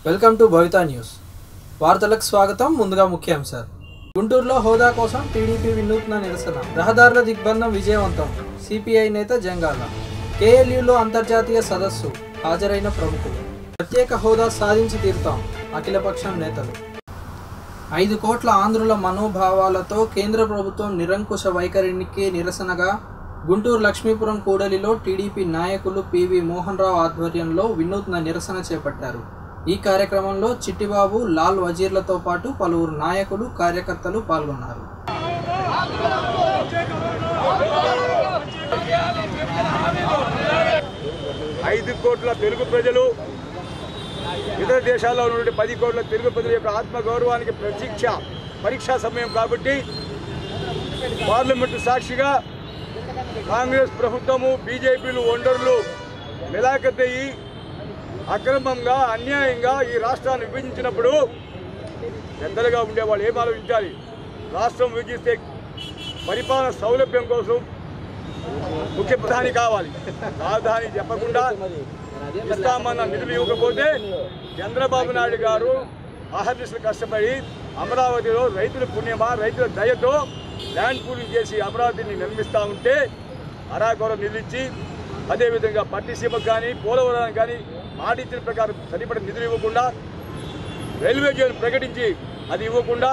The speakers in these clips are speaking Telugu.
వెల్కమ్ టు భవితా న్యూస్ వార్తలకు స్వాగతం ముందుగా ముఖ్యాంశాలు గుంటూరులో హోదా కోసం టీడీపీ వినూత్న నిరసన రహదారుల దిగ్బంధం విజయవంతం సిపిఐ నేత జంగాల కేఎల్యూలో అంతర్జాతీయ సదస్సు హాజరైన ప్రముఖులు ప్రత్యేక హోదా సాధించి తీరుతాం అఖిలపక్షం నేతలు ఐదు కోట్ల ఆంధ్రుల మనోభావాలతో కేంద్ర ప్రభుత్వం నిరంకుశ వైఖరికి నిరసనగా గుంటూరు లక్ష్మీపురం కూడలిలో టీడీపీ నాయకులు పివి మోహన్ రావు ఆధ్వర్యంలో వినూత్న నిరసన చేపట్టారు ఈ కార్యక్రమంలో చిట్టిబాబు లాల్ వజీర్లతో పాటు పలువురు నాయకులు కార్యకర్తలు పాల్గొన్నారు ఐదు కోట్ల తెలుగు ప్రజలు ఇతర దేశాల్లో ఉన్నటువంటి పది కోట్ల తెలుగు ప్రజల యొక్క ఆత్మ గౌరవానికి ప్రతీక్ష పరీక్షా సమయం కాబట్టి పార్లమెంటు సాక్షిగా కాంగ్రెస్ ప్రభుత్వము బీజేపీలు ఒండర్లు మిలాఖతయ్యి అక్రమంగా అన్యాయంగా ఈ రాష్ట్రాన్ని విభజించినప్పుడు పెద్దలుగా ఉండేవాళ్ళు ఏం ఆలోచించాలి రాష్ట్రం విభజిస్తే పరిపాలన సౌలభ్యం కోసం ముఖ్య ప్రధాని కావాలి రాజధాని చెప్పకుండా ఇస్తామన్న నిధులు ఇవ్వకపోతే చంద్రబాబు నాయుడు గారు అహర్నిశలు కష్టపడి అమరావతిలో రైతుల పుణ్యమా రైతుల దయతో ల్యాండ్ పూలింగ్ చేసి అమరావతిని నిర్మిస్తూ ఉంటే అరాకొర నిధులు ఇచ్చి అదేవిధంగా పట్టిసీమకు కానీ పోలవరానికి కానీ మాట ఇచ్చిన ప్రకారం సరిపడ నిధులు ఇవ్వకుండా రైల్వే జోన్ ప్రకటించి అది ఇవ్వకుండా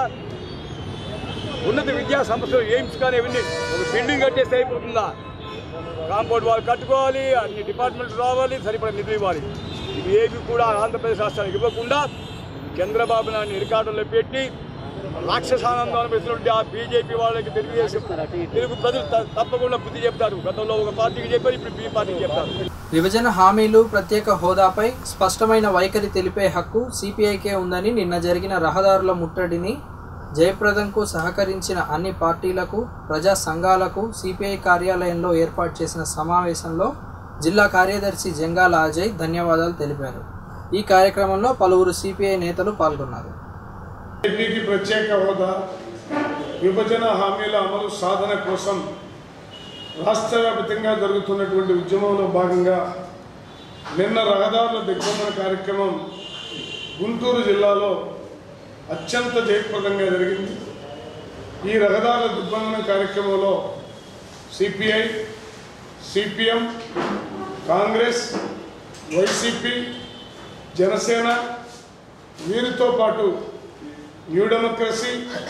ఉన్నత విద్యా సంస్థలు ఎయిమ్స్ కానీ ఇవన్నీ ఒక బిల్డింగ్ కట్టేస్తే అయిపోతుందా కాంపౌండ్ వాళ్ళు కట్టుకోవాలి అన్ని డిపార్ట్మెంట్లు రావాలి సరిపడ నిధులు ఇవ్వాలి ఇవి ఏవి కూడా ఆంధ్రప్రదేశ్ రాష్ట్రానికి ఇవ్వకుండా చంద్రబాబు నాయుడు ఇరికాటంలో పెట్టి రాక్షసానందం అనిపిస్తున్నటువంటి ఆ బీజేపీ వాళ్ళకి తెలుగుదేశం తెలుగు ప్రజలు త- తప్పకుండా బుద్ధి చెప్తారు గతంలో ఒక పార్టీకి చెప్పారు ఇప్పుడు బీ పార్టీకి చెప్తారు విభజన హామీలు ప్రత్యేక హోదాపై స్పష్టమైన వైఖరి తెలిపే హక్కు సిపిఐకే ఉందని నిన్న జరిగిన రహదారుల ముట్టడిని జయప్రదంకు సహకరించిన అన్ని పార్టీలకు ప్రజా సంఘాలకు సిపిఐ కార్యాలయంలో ఏర్పాటు చేసిన సమావేశంలో జిల్లా కార్యదర్శి జంగాల అజయ్ ధన్యవాదాలు తెలిపారు ఈ కార్యక్రమంలో పలువురు సిపిఐ నేతలు పాల్గొన్నారు ఏపీకి ప్రత్యేక హోదా విభజన హామీల అమలు సాధన కోసం రాష్ట్ర వ్యాప్తంగా జరుగుతున్నటువంటి ఉద్యమంలో భాగంగా నిన్న రహదారుల దిగ్బంధన కార్యక్రమం గుంటూరు జిల్లాలో అత్యంత జయప్రదంగా జరిగింది ఈ రహదారుల దిగ్బంధన కార్యక్రమంలో CPI CPM Congress YCP Janasena వీరితో పాటు న్యూ డెమోక్రసీ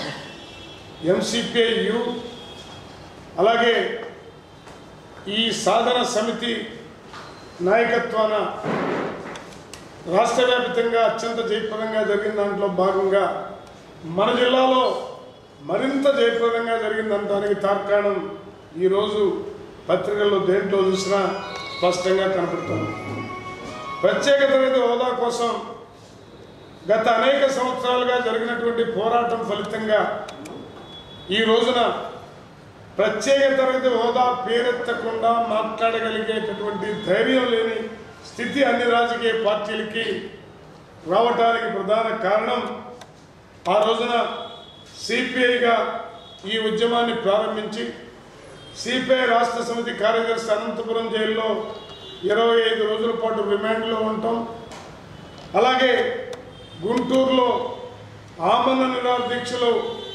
ఎంసిపిఐ యు అలాగే ఈ సాధన సమితి నాయకత్వాన రాష్ట్ర వ్యాప్తంగా అత్యంత జయప్రదంగా జరిగిన దాంట్లో భాగంగా మన జిల్లాలో మరింత జయప్రదంగా జరిగిందనడానికి తార్కాణం ఈరోజు పత్రికల్లో దేంట్లో చూసినా స్పష్టంగా కనపడుతుంది ప్రత్యేక తరగతి హోదా కోసం గత అనేక సంవత్సరాలుగా జరిగినటువంటి పోరాటం ఫలితంగా ఈ రోజున ప్రత్యేక తరగతి హోదా పేరెత్తకుండా మాట్లాడగలిగేటటువంటి ధైర్యం లేని స్థితి అన్ని రాజకీయ పార్టీలకి రావటానికి ప్రధాన కారణం ఆ రోజున సిపిఐగా ఈ ఉద్యమాన్ని ప్రారంభించి సిపిఐ రాష్ట్ర సమితి కార్యదర్శి అనంతపురం జైల్లో ఇరవై ఐదు రోజుల పాటు రిమాండ్లో ఉంటాం అలాగే గుంటూరులో ఆమరణ నిరాహార దీక్షలు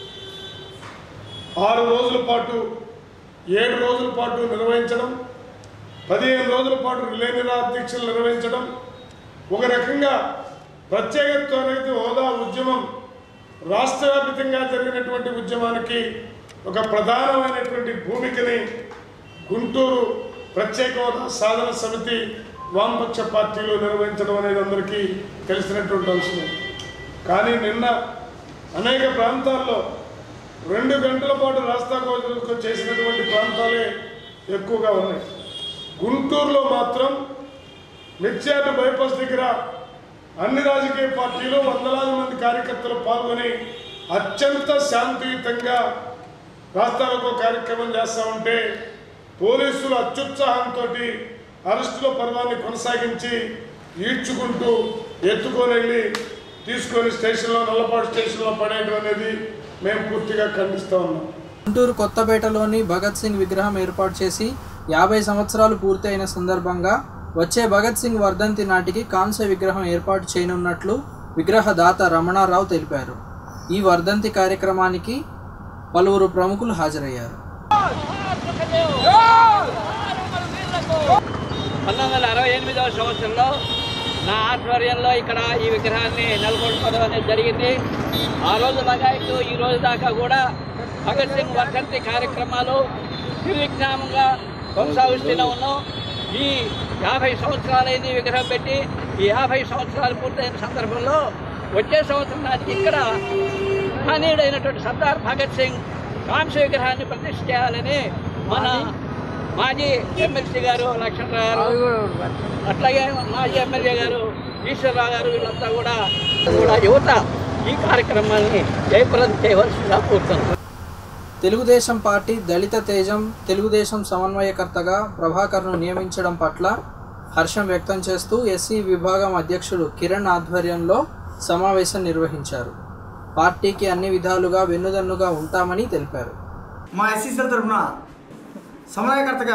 ఆరు రోజుల పాటు ఏడు రోజుల పాటు నిర్వహించడం పదిహేను రోజుల పాటు రిలే నిరాహార దీక్షలు నిర్వహించడం ఒక రకంగా ప్రత్యేక తరగతి హోదా ఉద్యమం రాష్ట్ర వ్యాప్తంగా జరిగినటువంటి ఉద్యమానికి ఒక ప్రధానమైనటువంటి భూమికని గుంటూరు ప్రత్యేక హోదా సాధన సమితి వామపక్ష పార్టీలు నిర్వహించడం అనేది అందరికీ తెలిసినటువంటి అంశమే కానీ నిన్న అనేక ప్రాంతాల్లో రెండు గంటల పాటు రాస్తాకోజులకు చేసినటువంటి ప్రాంతాలే ఎక్కువగా ఉన్నాయి గుంటూరులో మాత్రం మిర్చాటు బైపాస్ దగ్గర అన్ని రాజకీయ పార్టీలు వందలాది మంది కార్యకర్తలు పాల్గొని అత్యంత శాంతియుతంగా రాస్తారోకో కార్యక్రమం చేస్తూ ఉంటే పోలీసులు అత్యుత్సాహంతో అరెస్టుల పర్వాన్ని కొనసాగించి ఈడ్చుకుంటూ ఎత్తుకొని వెళ్ళి తీసుకొని స్టేషన్లో నల్లపాడు స్టేషన్లో పడేయడం అనేది మేము పూర్తిగా ఖండిస్తూ ఉన్నాం గుంటూరు కొత్తపేటలోని భగత్ సింగ్ విగ్రహం ఏర్పాటు చేసి యాభై సంవత్సరాలు పూర్తయిన సందర్భంగా వచ్చే భగత్ సింగ్ వర్ధంతి నాటికి కాంస్య విగ్రహం ఏర్పాటు చేయనున్నట్లు విగ్రహదాత రమణారావు తెలిపారు ఈ వర్ధంతి కార్యక్రమానికి పలువురు ప్రముఖులు హాజరయ్యారు పంతొమ్మిది వందల అరవై ఎనిమిదవ సంవత్సరంలో నా ఆధ్వర్యంలో ఇక్కడ ఈ విగ్రహాన్ని నెలకొల్పడం అనేది జరిగింది ఆ రోజు లాగా ఇటు ఈ రోజు దాకా కూడా భగత్ సింగ్ వర్ధంతి కార్యక్రమాలు నిర్విఘ్నంగా కొనసాగిస్తూనే ఉన్నాం ఈ యాభై సంవత్సరాలైంది విగ్రహం పెట్టి ఈ యాభై సంవత్సరాలు పూర్తయిన సందర్భంలో వచ్చే సంవత్సరం నాటికి ఇక్కడ మహనీయుడైనటువంటి సర్దార్ భగత్ సింగ్ కాంస్య విగ్రహాన్ని ప్రతిష్ఠ చేయాలని మన మాజీ ఎమ్మెల్సీ గారు లక్ష్మణరావు గారు అట్లాగే మాజీ ఎమ్మెల్యే గారు ఈశ్వరరావు గారు వీళ్ళంతా కూడా కూడా యువత ఈ కార్యక్రమాన్ని జయప్రదం చేయవలసిందిగా కోరుతున్నాను తెలుగుదేశం పార్టీ దళిత తేజం తెలుగుదేశం సమన్వయకర్తగా ప్రభాకర్ను నియమించడం పట్ల హర్షం వ్యక్తం చేస్తూ ఎస్సీ విభాగం అధ్యక్షుడు కిరణ్ ఆధ్వర్యంలో సమావేశం నిర్వహించారు పార్టీకి అన్ని విధాలుగా వెన్నుదన్నుగా ఉంటామని తెలిపారు మా ఎస్సీసీల తరఫున సమన్వయకర్తగా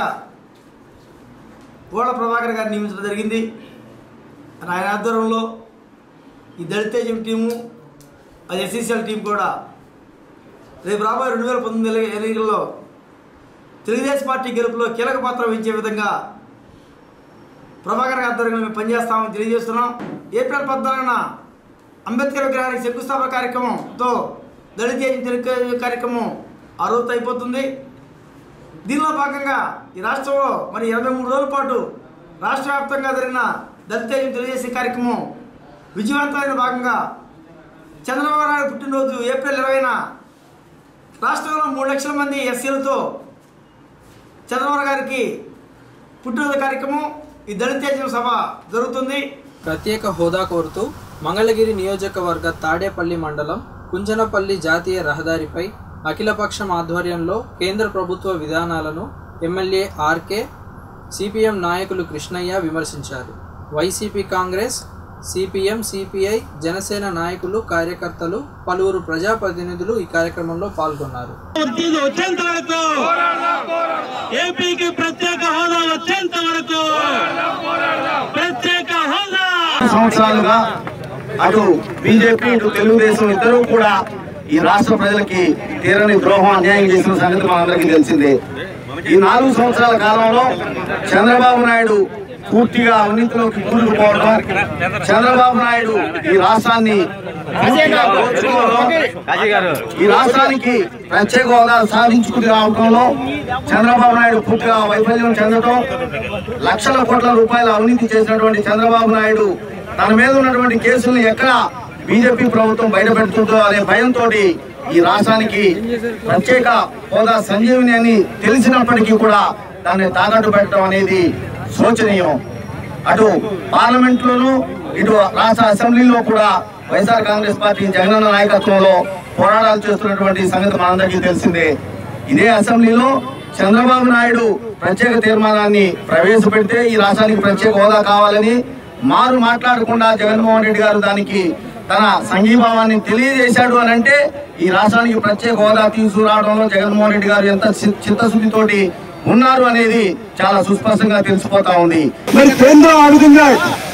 గోడ ప్రభాకర్ గారిని నియమించడం జరిగింది ఆయన ఆధ్వర్యంలో ఈ దళితేజం టీము అది ఎస్సీసీఎల్ టీం కూడా రేపు రాబోయే రెండు వేల పంతొమ్మిది ఎన్నికల్లో తెలుగుదేశం పార్టీ గెలుపులో కీలక పాత్ర వహించే విధంగా ప్రభాకర్ గారి ఆధ్వర్యంలో మేము పనిచేస్తామని తెలియజేస్తున్నాం ఏప్రిల్ పద్నాలుగున అంబేద్కర్ విగ్రహానికి శంకుస్థాపన కార్యక్రమంతో దళిత తెలుగు కార్యక్రమం ఆ రోజు అయిపోతుంది దీనిలో భాగంగా ఈ రాష్ట్రంలో మరి ఇరవై మూడు రోజుల పాటు రాష్ట్ర వ్యాప్తంగా జరిగిన దళిత తెలియజేసే కార్యక్రమం విజయవంతమైన భాగంగా చంద్రబాబు నాయుడు పుట్టినరోజు ఏప్రిల్ ఇరవైన రాష్ట్రంలో మూడు లక్షల మంది ఎస్సీలతో చంద్రబాబు గారికి పుట్టినరోజు కార్యక్రమం ఈ దళిత సభ జరుగుతుంది ప్రత్యేక హోదా కోరుతూ మంగళగిరి నియోజకవర్గ తాడేపల్లి మండలం కుంజనపల్లి జాతీయ రహదారిపై అఖిలపక్షం ఆధ్వర్యంలో కేంద్ర ప్రభుత్వ విధానాలను ఎమ్మెల్యే ఆర్కే సిపిఎం నాయకులు కృష్ణయ్య విమర్శించారు YCP Congress CPM CPI Janasena నాయకులు కార్యకర్తలు పలువురు ప్రజాప్రతినిధులు ఈ కార్యక్రమంలో పాల్గొన్నారు ఇది వచ్చేంత వరకు ఏపీకి ప్రత్యేక హోదా వచ్చేంత వరకు ప్రత్యేక హోదా సంవత్సరాలుగా అటు బీజేపీ ఇటు తెలుగుదేశం ఇద్దరూ కూడా ఈ రాష్ట్ర ప్రజలకి తీరని ద్రోహం అన్యాయం చేసిన సంగతి మనందరికీ తెలిసిందే ఈ నాలుగు సంవత్సరాల కాలంలో చంద్రబాబు నాయుడు పూర్తిగా అవినీతిలోకి కూరుకుపోవడం చంద్రబాబు నాయుడు ఈ రాష్ట్రాన్ని పూర్తిగా దోచుకోవడం ఈ రాష్ట్రానికి ప్రత్యేక హోదా సాధించుకుని రావడంలో చంద్రబాబు నాయుడు పూర్తిగా వైఫల్యం చెందడం లక్షల కోట్ల రూపాయల అవినీతి చేసినటువంటి చంద్రబాబు నాయుడు తన మీద ఉన్నటువంటి కేసుల్ని ఎక్కడ బీజేపీ ప్రభుత్వం బయటపెడుతుందో అనే భయంతో ఈ రాష్ట్రానికి ప్రత్యేక హోదా సంజీవిని అని తెలిసినప్పటికీ కూడా దాన్ని తాకట్టు పెట్టడం అనేది శోచనీయం అటు పార్లమెంట్ లోను ఇటు రాష్ట్ర అసెంబ్లీలో కూడా వైఎస్ఆర్ కాంగ్రెస్ పార్టీ జగనన్న నాయకత్వంలో పోరాటాలు చేస్తున్నటువంటి సంగతి మనందరికీ తెలిసిందే ఇదే అసెంబ్లీలో చంద్రబాబు నాయుడు ప్రత్యేక తీర్మానాన్ని ప్రవేశపెడితే ఈ రాష్ట్రానికి ప్రత్యేక హోదా కావాలని మారు మాట్లాడకుండా జగన్మోహన్ రెడ్డి గారు దానికి తన సంఘీభావాన్ని తెలియజేశాడు అని అంటే ఈ రాష్ట్రానికి ప్రత్యేక హోదా తీసుకురావడంలో జగన్మోహన్ రెడ్డి గారు ఎంత చి- చిత్తశుద్ధితోటి ఉన్నారు అనేది చాలా సుస్పష్టంగా తెలిసిపోతా ఉంది మరి కేంద్రం ఆ విధంగా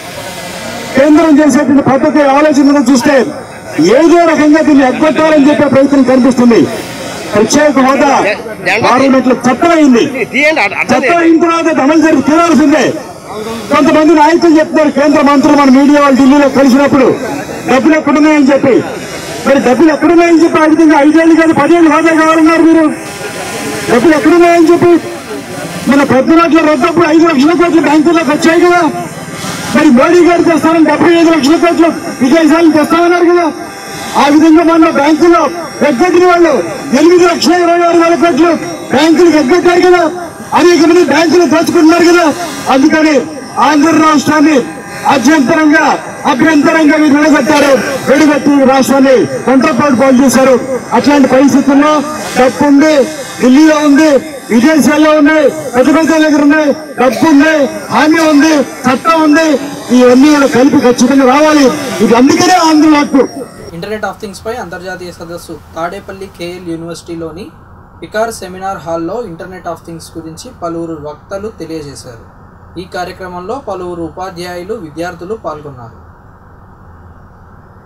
కేంద్రం చేసేటువంటి పద్ధతి ఆలోచనను చూస్తే ఏదో రకంగా దీన్ని ఎగ్గొట్టాలని చెప్పే ప్రయత్నం కనిపిస్తుంది ప్రత్యేక హోదా పార్లమెంట్ లో చట్టం అయింది చట్టం అయిన తర్వాత అది అమలు జరిగి తీరాల్సిందే కొంతమంది నాయకులు చెప్తున్నారు కేంద్ర మంత్రులు మన మీడియా వాళ్ళు ఢిల్లీలో కలిసినప్పుడు డబ్బులు ఎక్కడున్నాయని చెప్పి మరి డబ్బులు ఎక్కడున్నాయని చెప్పి ఆ విధంగా ఐదేళ్ళు కాదు పదేళ్ళు హోదా కావాలన్నారు మీరు డబ్బులు ఎక్కడున్నాయని చెప్పి మన పెద్ద నోట్ల రద్దప్పుడు ఐదు లక్షల కోట్లు బ్యాంకుల్లోకి వచ్చాయి కదా మరి మోడీ గారు తెస్తానని డెబ్బై ఐదు లక్షల కోట్లు విదేశాలను తెస్తామన్నారు కదా ఆ విధంగా మన బ్యాంకులో ఎగ్గొట్టిన వాళ్ళు ఎనిమిది లక్షల ఇరవై ఆరు వేల కోట్లు బ్యాంకులకు ఎగ్గొట్టారు కదా అనేక మంది బ్యాంకులు దోచుకుంటున్నారు కదా అందుకని ఆంధ్ర రాష్ట్రాన్ని అభ్యంతరంగా అభ్యంతరంగా మీరు విడగొట్టారు విడగొట్టి ఈ రాష్ట్రాన్ని కొంటపాటు పాలు చేశారు అట్లాంటి పరిస్థితుల్లో డబ్బు ఉంది ఢిల్లీలో ఉంది విదేశాల్లో ఉన్నాయి పెద్ద పెద్ద దగ్గర ఉన్నాయి డబ్బు ఉంది హామీ ఉంది చట్టం ఉంది ఇవన్నీ కూడా కలిపి ఖచ్చితంగా రావాలి ఇది అందుకనే ఆంధ్ర హక్కు ఇంటర్నెట్ ఆఫ్ థింగ్స్ పై అంతర్జాతీయ సదస్సు తాడేపల్లి కేఎల్ యూనివర్సిటీలోని పికార్ సెమినార్ హాల్లో ఇంటర్నెట్ ఆఫ్ థింగ్స్ గురించి పలువురు వక్తలు తెలియజేశారు ఈ కార్యక్రమంలో పలువురు ఉపాధ్యాయులు విద్యార్థులు పాల్గొన్నారు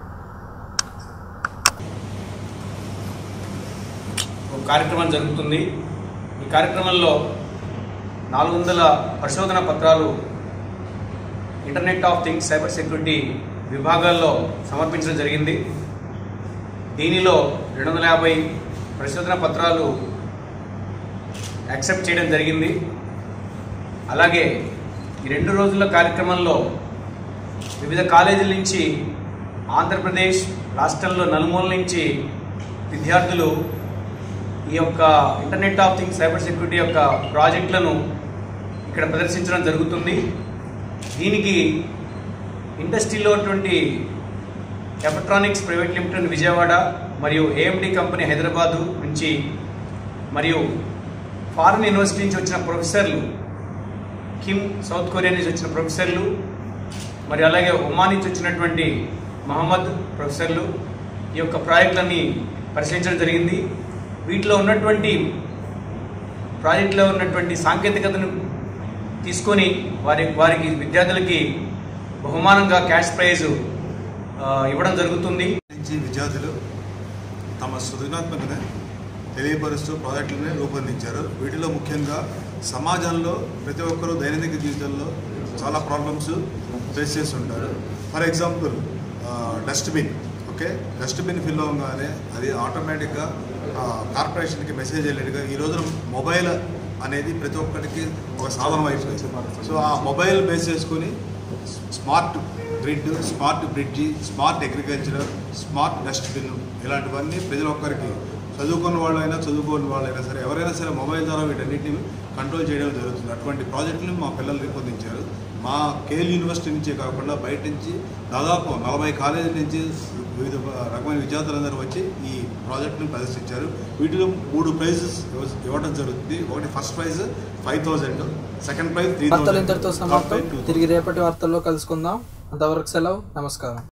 కార్యక్రమం జరుగుతుంది ఈ కార్యక్రమంలో నాలుగు వందల పరిశోధన పత్రాలు internet of things cyber security విభాగాల్లో సమర్పించడం జరిగింది దీనిలో రెండు వందల యాభై పరిశోధన పత్రాలు యాక్సెప్ట్ చేయడం జరిగింది అలాగే ఈ రెండు రోజుల కార్యక్రమంలో వివిధ కాలేజీల నుంచి ఆంధ్రప్రదేశ్ రాష్ట్రంలో నలుమూల నుంచి విద్యార్థులు ఈ యొక్క internet of things cyber security యొక్క ప్రాజెక్టులను ఇక్కడ ప్రదర్శించడం జరుగుతుంది దీనికి ఇండస్ట్రీలో ఉన్నటువంటి ఎలక్ట్రానిక్స్ ప్రైవేట్ లిమిటెడ్ విజయవాడ మరియు ఏఎండి కంపెనీ హైదరాబాదు నుంచి మరియు ఫారిన్ యూనివర్సిటీ నుంచి వచ్చిన ప్రొఫెసర్లు కిమ్ సౌత్ కొరియా నుంచి వచ్చిన ప్రొఫెసర్లు మరి అలాగే ఒమాన్ నుంచి వచ్చినటువంటి మహమ్మద్ ప్రొఫెసర్లు ఈ యొక్క ప్రాజెక్టులన్నీ పరిశీలించడం జరిగింది వీటిలో ఉన్నటువంటి ప్రాజెక్టులో ఉన్నటువంటి సాంకేతికతను తీసుకొని వారి వారికి విద్యార్థులకి బహుమానంగా క్యాష్ ప్రైజ్ ఆ, ఇవ్వడం జరుగుతుంది నుంచి విద్యార్థులు తమ సృజనాత్మకత తెలియపరుస్తూ ప్రాజెక్టులని రూపొందించారు వీటిలో ముఖ్యంగా సమాజంలో ప్రతి ఒక్కరూ దైనందిక జీవితంలో చాలా ప్రాబ్లమ్స్ ఫేస్ చేసి ఉంటారు for example dustbin okay dustbin fill అవ్వగానే అది ఆటోమేటిక్గా కార్పొరేషన్కి మెసేజ్ వెళ్ళేట్టుగా ఈ రోజున మొబైల్ అనేది ప్రతి ఒక్కరికి ఒక సాధనం అయిపోయింది సో ఆ మొబైల్ బేస్ చేసుకుని smart grid smart bridge smart agriculture smart dustbin ఇలాంటివన్నీ ప్రజల ఒక్కరికి చదువుకున్న వాళ్ళైనా చదువుకోని వాళ్ళైనా సరే ఎవరైనా సరే మొబైల్ ద్వారా వీటన్నిటిని కంట్రోల్ చేయడం జరుగుతుంది అటువంటి ప్రాజెక్టులు మా పిల్లలు రూపొందించారు మా కేల్ యూనివర్సిటీ నుంచే కాకుండా బయట నుంచి దాదాపు నలభై కాలేజీల నుంచి వివిధ రకమైన విద్యార్థులందరూ వచ్చి ఈ ప్రాజెక్టును ప్రదర్శించారు వీటిలో మూడు ప్రైజెస్ ఇవ్వడం జరుగుతుంది ఒకటి first prize five thousand second prize three వార్తలు ఇంతటితో సమాప్తం తిరిగి రేపటి వార్తల్లో కలుసుకుందాం అంతవరకు సెలవు నమస్కారం